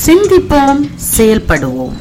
சிந்திப்போம் செயல்படுவோம்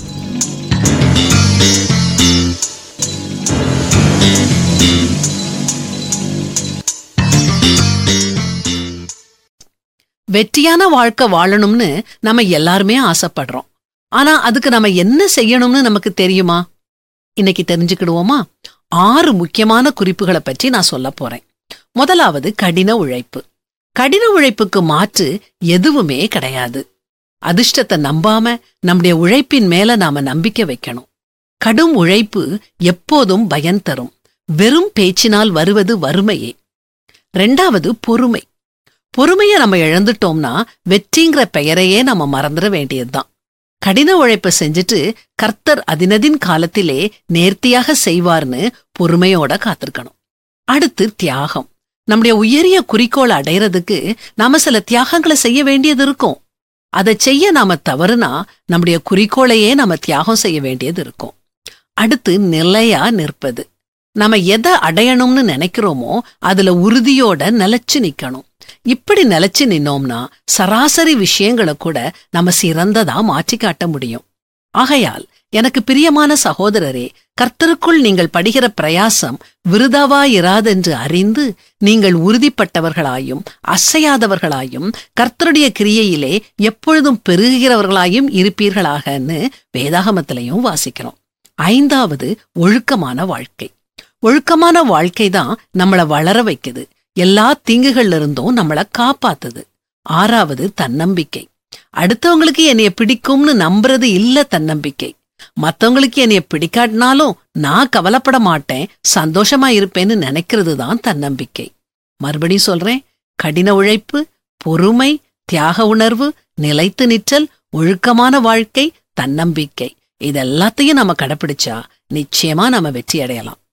வெற்றியான வாழ்க்கை வாழணும்னு நம்ம எல்லாருமே ஆசைப்படுறோம் ஆனா அதுக்கு நம்ம என்ன செய்யணும்னு நமக்கு தெரியுமா இன்னைக்கு தெரிஞ்சுக்கிடுவோமா ஆறு முக்கியமான குறிப்புகளை பற்றி நான் சொல்ல போறேன் முதலாவது கடின உழைப்பு கடின உழைப்புக்கு மாற்று எதுவுமே கிடையாது அதிர்ஷ்டத்தை நம்பாம நம்முடைய உழைப்பின் மேல நாம நம்பிக்கை வைக்கணும் கடும் உழைப்பு எப்போதும் பயன் தரும் வெறும் பேச்சினால் வருவது வறுமையே ரெண்டாவது பொறுமை பொறுமைய நம்ம இழந்துட்டோம்னா வெற்றிங்கிற பெயரையே நம்ம மறந்துட வேண்டியதுதான் கடின உழைப்பை செஞ்சுட்டு கர்த்தர் அதினதின் காலத்திலே நேர்த்தியாக செய்வார்னு பொறுமையோட காத்திருக்கணும் அடுத்து தியாகம் நம்முடைய உயரிய குறிக்கோள் அடையறதுக்கு நாம சில தியாகங்களை செய்ய வேண்டியது இருக்கும் அதை செய்ய நாம தவறுனா நம்முடைய குறிக்கோளையே நாம தியாகம் செய்ய வேண்டியது இருக்கும் அடுத்து நிலையா நிற்பது நம்ம எதை அடையணும்னு நினைக்கிறோமோ அதுல உறுதியோட நிலைச்சு நிக்கணும் இப்படி நிலைச்சு நின்னோம்னா சராசரி விஷயங்களை கூட நம்ம சிறந்ததா மாற்றி காட்ட முடியும் ஆகையால் எனக்கு பிரியமான சகோதரரே கர்த்தருக்குள் நீங்கள் படுகிற பிரயாசம் விருதாவாயிராதென்று அறிந்து நீங்கள் உறுதிப்பட்டவர்களாயும் அசையாதவர்களாயும் கர்த்தருடைய கிரியையிலே எப்பொழுதும் பெருகிறவர்களாயும் இருப்பீர்களாகன்னு வேதாகமத்திலையும் வாசிக்கிறோம் ஐந்தாவது ஒழுக்கமான வாழ்க்கை ஒழுக்கமான வாழ்க்கை தான் நம்மள வளர வைக்குது எல்லா தீங்குகள்ல இருந்தும் நம்மள காப்பாத்துது ஆறாவது தன்னம்பிக்கை அடுத்தவங்களுக்கு என்னைய பிடிக்கும்னு நம்புறது இல்ல தன்னம்பிக்கை மத்தவங்களுக்கு என்னைய பிடிக்காட்டினாலும் நான் கவலைப்பட மாட்டேன் சந்தோஷமா இருப்பேன்னு நினைக்கிறது தான் தன்னம்பிக்கை மறுபடியும் சொல்றேன் கடின உழைப்பு பொறுமை தியாக உணர்வு நிலைத்து நிற்றல் ஒழுக்கமான வாழ்க்கை தன்னம்பிக்கை இதெல்லாத்தையும் நம்ம கடைப்பிடிச்சா நிச்சயமா நம்ம வெற்றி அடையலாம்